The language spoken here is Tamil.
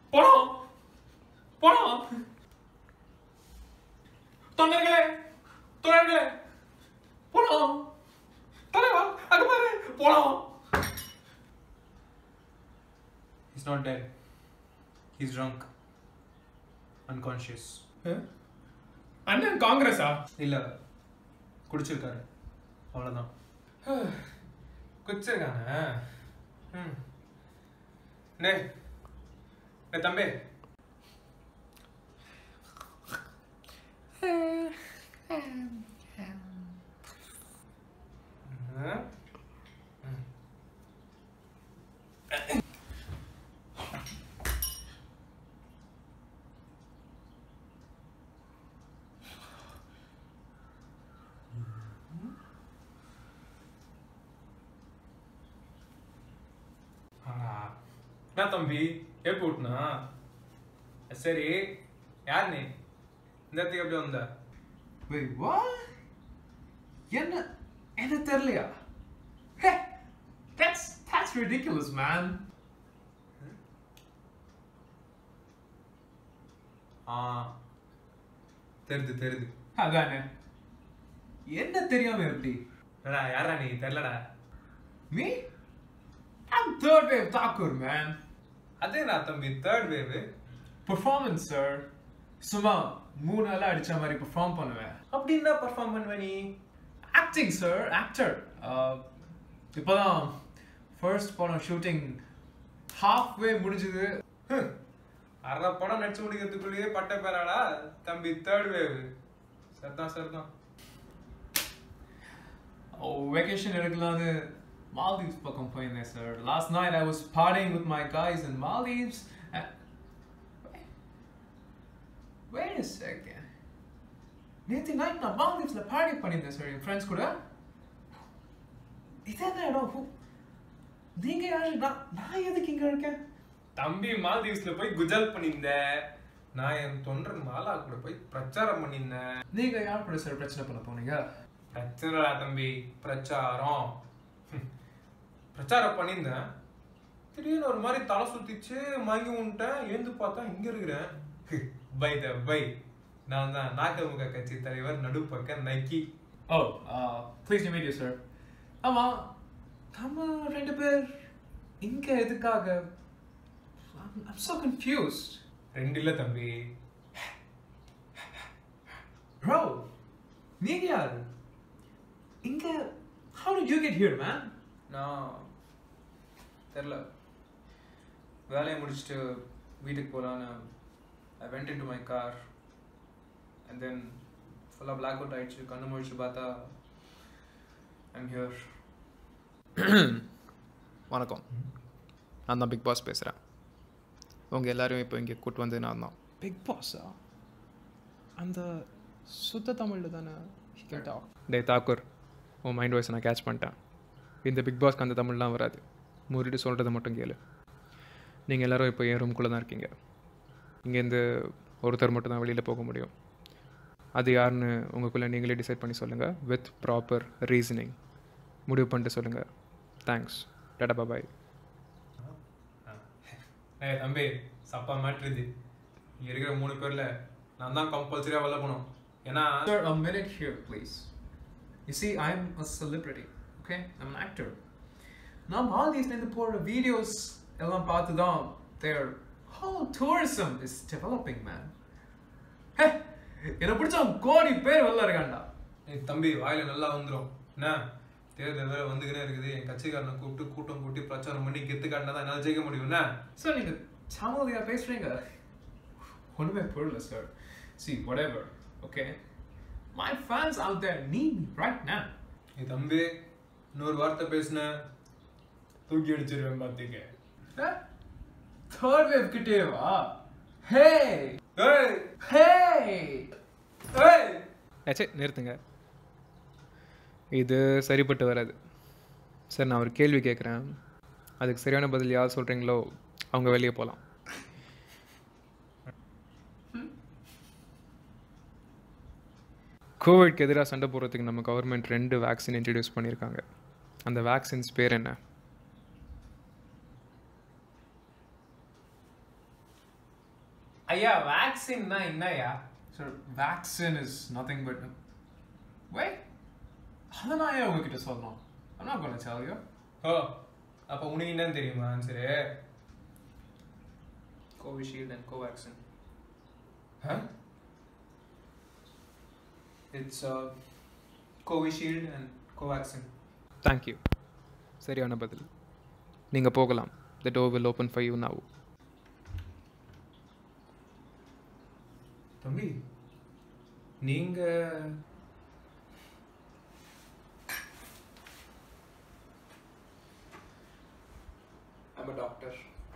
போனோம் போனோம் தொண்டர்களே தொண்டர்களே போனோம் தலைவா அங்க பாரு போனோம் He's not dead. He's drunk. Unconscious. அண்ணன் காங்கிரஸா இல்ல குடிச்சிருக்காரு அவ்வளவுதான் குடிச்சிருக்கானே ம் டே டே தம்பி ம். ம். ஆடா. என்ன தம்பி எப்படி விட்டுனா சரி யார் நீ இந்த இடத்துக்கு எப்படி வந்த Wait, what? என்ன என்ன தெரியலையா Hey, that's that's ridiculous, man. ஆ தெரியுது தெரியுது அதானே என்ன தெரியாம எப்படி என்னடா யாரா நீ தெரியலடா Me? I'm third wave Thakur, man. அதேடா தம்பி தேர்ட் வேவ் Performance, sir. சும்மா மூணு நாளா அடிச்ச மாதிரி பெர்ஃபார்ம் பண்ணுவேன் அப்படி என்ன பர்ஃபார்ம் பண்ணுவ நீ ஆக்டிங் சார் ஆக்டர் இப்போதான் ஃபர்ஸ்ட் படம் ஷூட்டிங் ஹாஃப் வே முடிஞ்சது ஹம். அரை படம் நடிச்சு முடிக்கிறதுக்குள்ளேயே பட்ட பேராடா தம்பி தேர்ட் வேவ் சரிதான் சரிதான் வெக்கேஷன் எடுக்கலான்னு மால்தீவ்ஸ் பக்கம் போயிருந்தேன் sir last night I was partying with my guys in Maldives Wait a second. நேற்று நைட் நான் மால்தீவ்ஸில் பார்ட்டி பண்ணியிருந்தேன் சார் என் ஃப்ரெண்ட்ஸ் கூட இதான் இடம் Who- நீங்க யாரு நான் நான் எதுக்கு இங்க இருக்கேன் தம்பி மால்தீவ்ஸ்ல போய் குஜால் பண்ணியிருந்த நான் என் தொண்டன் மாலா கூட போய் பிரச்சாரம் பண்ணியிருந்தேன் நீங்க யார் கூட சார் பிரச்சனை பண்ண போனீங்க பிரச்சனைடா தம்பி பிரச்சாரம் ஹம். பிரச்சாரம் பண்ணியிருந்தேன் திடீர்னு ஒரு மாதிரி தலை சுத்திச்சு மயங்கி விட்டேன் எழுந்து பார்த்தா இங்க இருக்கிறேன் பை த பை நான் தான் நாகமுக கட்சி தலைவர் நடுப்பக்க நக்கி oh please to meet you sir ஆமா நம்ம ரெண்டு பேர் இங்க எதுக்காக I'm, I'm so confused. ரெண்டு இல்ல தம்பி Bro, நீங்க யாரு இங்க how did you get here, man? நான் தெரில வேலையை முடிச்சுட்டு வீட்டுக்கு போகலான்னு I went into my car and then ஃபுல்லாக பிளாக் அவுட் ஆயிடுச்சு கண்ணு முழிச்சு பார்த்தா ஐம் ஹியர் வணக்கம் நான் தான் பிக் பாஸ் பேசுகிறேன் உங்கள் எல்லாரும் இப்போ இங்கே கூட்டு வந்து நான் தான் பிக் பாஸா அந்த சுத்த தமிழில் தானே கேட்டா டே தாக்கூர் உன் மைண்ட் வாய்ஸ் நான் கேட்ச் பண்ணிட்டேன் இந்த பிக் பாஸ்க்கு அந்த தமிழ்லாம் வராது மூடிட்டு சொல்கிறத மட்டும் கேளு நீங்கள் எல்லாரும் இப்போ என் ரூம்குள்ளே தான் இருக்கீங்க இங்கேருந்து ஒருத்தர் மட்டும் தான் வெளியில் போக முடியும் அது யாருன்னு உங்களுக்குள்ளே நீங்களே டிசைட் பண்ணி சொல்லுங்கள் வித் ப்ராப்பர் ரீசனிங் முடிவு பண்ணிட்டு சொல்லுங்கள் தேங்க்ஸ் டாடா பாபாய் ஏய் தம்பி சப்பா மேட்ருது இங்கே இருக்கிற மூணு பேரில் நான் தான் கம்பல்சரியாக வெளில போகணும் ஏன்னா Sir, a minute here, please. You see, I'm a celebrity, okay? I'm an actor. Now, all these in the poor videos, எல்லாம் பார்த்து தான் their whole tourism is developing, man. Hey, என்னை பிடிச்ச கோடி பேர் வெளில இருக்காண்டா ஏய் தம்பி வாயில நல்லா வந்துடும் என்ன தேர்தல் வேற வந்துக்கினே இருக்குது என் கட்சிக்காரனை கூப்பிட்டு கூட்டம் கூட்டி பிரச்சாரம் பண்ணி கெத்து காட்டினா தான் என்னால் ஜெயிக்க முடியும் என்ன சார் நீங்க தமிழ்லையா பேசுறீங்க ஒண்ணுமே புரியல sir see whatever okay my fans out there need me right now நீ தம்பி இன்னொரு வார்த்தை பேசுன தூக்கி அடிச்சிருவேன் பார்த்தீங்க தேர்ட் வேவ் கிட்டே வா ஹே ஏய் ஹே ஏய் ஏச்சே நிறுத்துங்க இது சரிப்பட்டு வராது சார் நான் ஒரு கேள்வி கேட்குறேன் அதுக்கு சரியான பதில் யார் சொல்கிறீங்களோ அவங்க வெளியே போகலாம் கோவிட்க்கு எதிராக சண்டை போடுறதுக்கு நம்ம கவர்மெண்ட் ரெண்டு வேக்சின் இன்ட்ரடியூஸ் பண்ணியிருக்காங்க அந்த வேக்சின்ஸ் பேர் என்ன ஐயா வேக்சின்னா என்னய்யா Sir, vaccine is nothing but. Wait. அதான் நான் ஏன் உங்ககிட்ட சொல்லணும் I'm not gonna tell you. ஓ அப்ப உனக்கு என்னன்னு தெரியுமா answer Covishield and Covaxin it's Covishield and Covaxin thank you சரியான பதில் நீங்கள் போகலாம் the door will open for you now தம்பி நீங்க ஐம் அ டாக்டர்